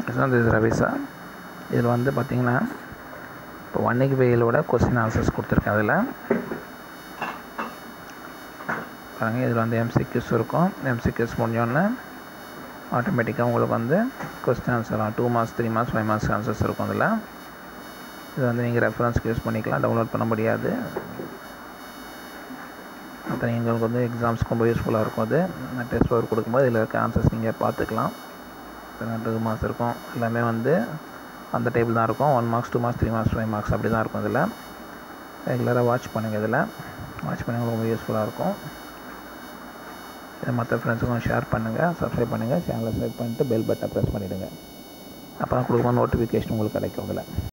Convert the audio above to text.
this Ravi sir இதில் வந்து பார்த்திங்கன்னா இப்போ ஒன்னைக்கு வெயிலோட கொஸ்டின் ஆன்சர்ஸ் கொடுத்துருக்கேன் அதில் பாருங்கள் இதில் வந்து எம்சிக்யூஸ் இருக்கும் எம்சிக்யூஸ் முடிஞ்சோடனே ஆட்டோமேட்டிக்காக உங்களுக்கு வந்து question answer two marks three marks five marks answers இருக்கும் அதில் இது வந்து நீங்கள் ரெஃபரன்ஸ்க்கு யூஸ் பண்ணிக்கலாம் டவுன்லோட் பண்ண முடியாது அப்புறம் எங்களுக்கு வந்து எக்ஸாம்ஸ்க்கு ரொம்ப யூஸ்ஃபுல்லாக இருக்கும் அது டெஸ்ட் பேப்பர் கொடுக்கும்போது இதில் இருக்க ஆன்சர்ஸ் நீங்கள் பார்த்துக்கலாம் இப்போ டூ மார்க்ஸ் இருக்கும் எல்லாமே வந்து அந்த டேபிள் தான் இருக்கும் one marks two marks three marks five marks அப்படி தான் இருக்கும் இதில் ரெகுலராக வாட்ச் பண்ணுங்கள் இதில் வாட்ச் பண்ணி ரொம்ப யூஸ்ஃபுல்லாக இருக்கும் இதை மற்ற ஃப்ரெண்ட்ஸுக்கும் ஷேர் பண்ணுங்கள் சப்ஸ்கிரைப் பண்ணுங்கள் சேனலை சப்ஸ்கிரைப் பண்ணிட்டு பெல் பட்டனை ப்ரெஸ் பண்ணிவிடுங்க அப்போ தான் கொடுக்கும்போது நோட்டிஃபிகேஷன் உங்களுக்கு கிடைக்கும் இதில்